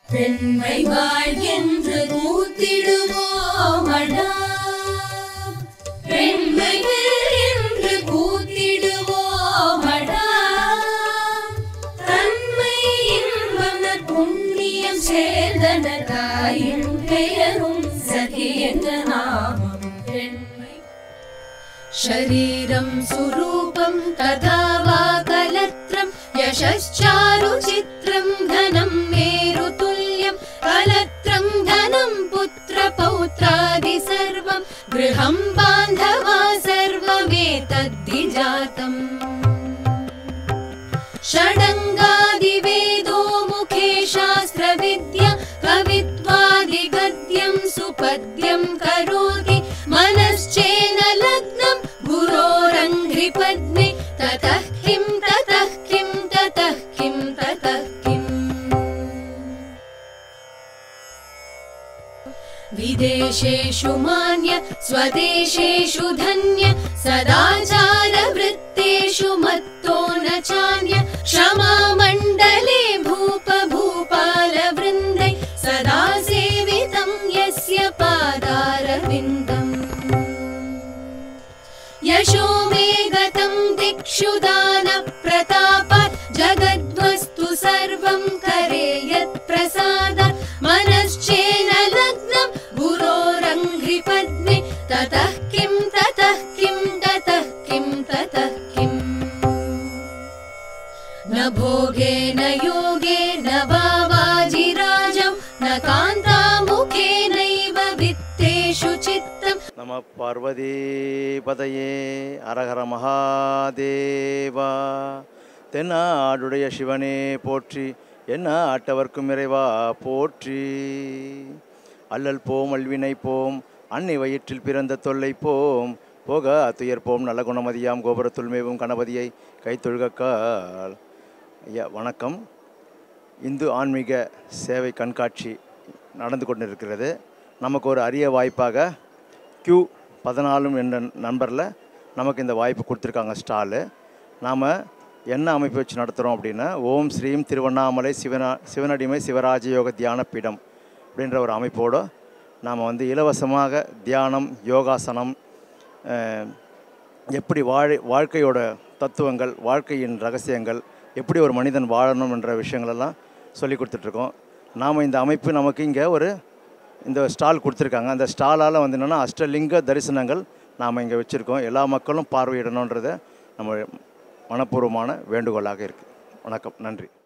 பெண்மை வாழ்கின்று கூத்திடுவோமடா பெண்மைகள் என்று கூத்திடுவோமடா தன்மை இன்பனர் புண்ணியம் சேர்ந்தனர் தாயின் பெயரும் சகி என்ற நாமம் பெண்மை शरीरं सुरूपं तथा वा कलत्रं यशश्चारुचित्रं धनं मेरुतुल्यं कलत्रं धनं पुत्रपौत्रादि सर्वं गृहं बान्धवा सर्वमेतद्धि जातम् षडङ्गादिवेदो मुखे शास्त्रविद्या कवित्वादिगद्यं सुपद्यं करोति मनश्चेन लग्नं गुरोरङ्घ्रिपद्मे ततः किं ततः किं ततः किं ततः किम् विदेशेषु मान्य स्वदेशेषु धन्य सदाचारवृत्तेषु मत्तो न चान्य क्षमामण्डले भूप भूपालवृन्दै सदा सेवितं यस्य पादारविन्दम् यशो मे गतं दिक्षु दानप्रतापात् जगद्वस्तु सर्वं करे यत्प्रसादात् मनश्चेन लग्नं गुरोरङ्घ्रिपद्मे ततः किं ततः किं ततः किं ततः किम् न भोगे न योगे न वा वाजिराजं न कान्तामुखेनैव वित्तेषु चित्तम् நம பார்வதி பதையே அரஹர மகாதேவா தென்னாடுடைய சிவனே போற்றி என்ன ஆட்டவர்க்கும் இறைவா போற்றி அல்லல் போம் அல்வினை போம் அன்னை வயிற்றில் பிறந்த தொல்லை போம் போக துயர் போம் நல்ல குணமதியாம் கோபுரத்துள் மேவும் கணபதியை கைத்தொழுகக்கால் ஐயா வணக்கம் இந்து ஆன்மீக சேவை கண்காட்சி நடந்து கொண்டிருக்கிறது நமக்கு ஒரு அரிய வாய்ப்பாக கியூ பதினாலும் என்ற நம்பரில் நமக்கு இந்த வாய்ப்பு கொடுத்துருக்காங்க ஸ்டாலு நாம் என்ன அமைப்பு வச்சு நடத்துகிறோம் அப்படின்னா ஓம் ஸ்ரீம் திருவண்ணாமலை சிவனா சிவனடிமை சிவராஜ யோக தியான பீடம் அப்படின்ற ஒரு அமைப்போடு நாம் வந்து இலவசமாக தியானம் யோகாசனம் அஹ், எப்படி வாழை வாழ்க்கையோட தத்துவங்கள் வாழ்க்கையின் ரகசியங்கள் எப்படி ஒரு மனிதன் வாழணும் என்ற விஷயங்களெல்லாம் சொல்லி கொடுத்துட்ருக்கோம் நாம் இந்த அமைப்பு நமக்கு இங்கே ஒரு இந்த ஸ்டால் கொடுத்துருக்காங்க அந்த ஸ்டாலால் வந்து என்னென்னா அஷ்டலிங்க தரிசனங்கள் நாம் இங்கே வச்சுருக்கோம் எல்லா மக்களும் பார்வையிடணுன்றதை நம்ம மனப்பூர்வமான வேண்டுகோளாக இருக்குது வணக்கம் நன்றி